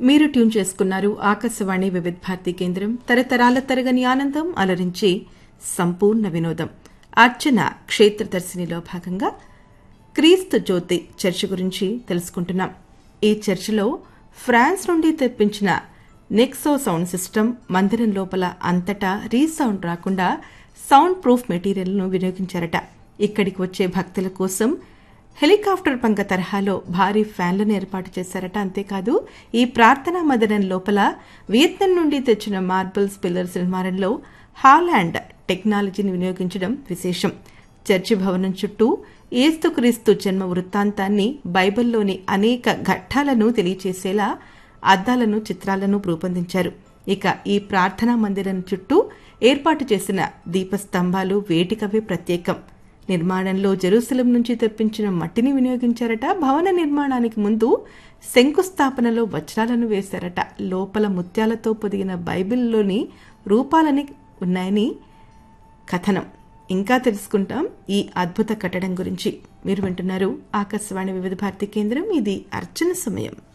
మీరు ట్యూన్ చేసుకున్నారు ఆకాశవాణి వివిధ భారతి కేంద్రం తరతరాల తరగని ఆనందం అలరించి సంపూర్ణ వినోదం అర్చన క్షేత్రదర్శినిలో భాగంగా క్రీస్తు జ్యోతి చర్చ్ గురించి తెలుసుకుంటున్నాం ఈ చర్చిలో ఫ్రాన్స్ నుండి తెప్పించిన నెక్సో సౌండ్ సిస్టమ్ మందిరం లోపల అంతటా రీసౌండ్ రాకుండా సౌండ్ ప్రూఫ్ మెటీరియల్ను వినియోగించారట ఇక్కడికి వచ్చే భక్తుల కోసం హెలికాప్టర్ పంక తరహాలో భారీ ఫ్యాన్లను ఏర్పాటు చేశారట అంతేకాదు ఈ ప్రార్థనా మందిరం లోపల వియత్నాం నుండి తెచ్చిన మార్బుల్స్ పిల్లర్స్ నిర్మాణంలో హాలాండ్ టెక్నాలజీని వినియోగించడం విశేషం చర్చి భవనం చుట్టూ ఏస్తుక్రీస్తు జన్మ వృత్తాంతాన్ని బైబిల్లోని అనేక ఘట్టాలను తెలియచేసేలా అద్దాలను చిత్రాలను రూపొందించారు ఇక ఈ ప్రార్థనా మందిరం చుట్టూ ఏర్పాటు చేసిన దీపస్తంభాలు వేటికవే ప్రత్యేకం నిర్మాణంలో జెరూసలం నుంచి తెప్పించిన మట్టిని వినియోగించారట భవన నిర్మాణానికి ముందు శంకుస్థాపనలో వజ్రాలను వేశారట లోపల ముత్యాలతో పొదిగిన బైబిల్లోని రూపాలని ఉన్నాయని కథనం ఇంకా తెలుసుకుంటాం ఈ అద్భుత కట్టడం గురించి మీరు వింటున్నారు ఆకాశవాణి వివిధ భారతి కేంద్రం ఇది అర్చన సమయం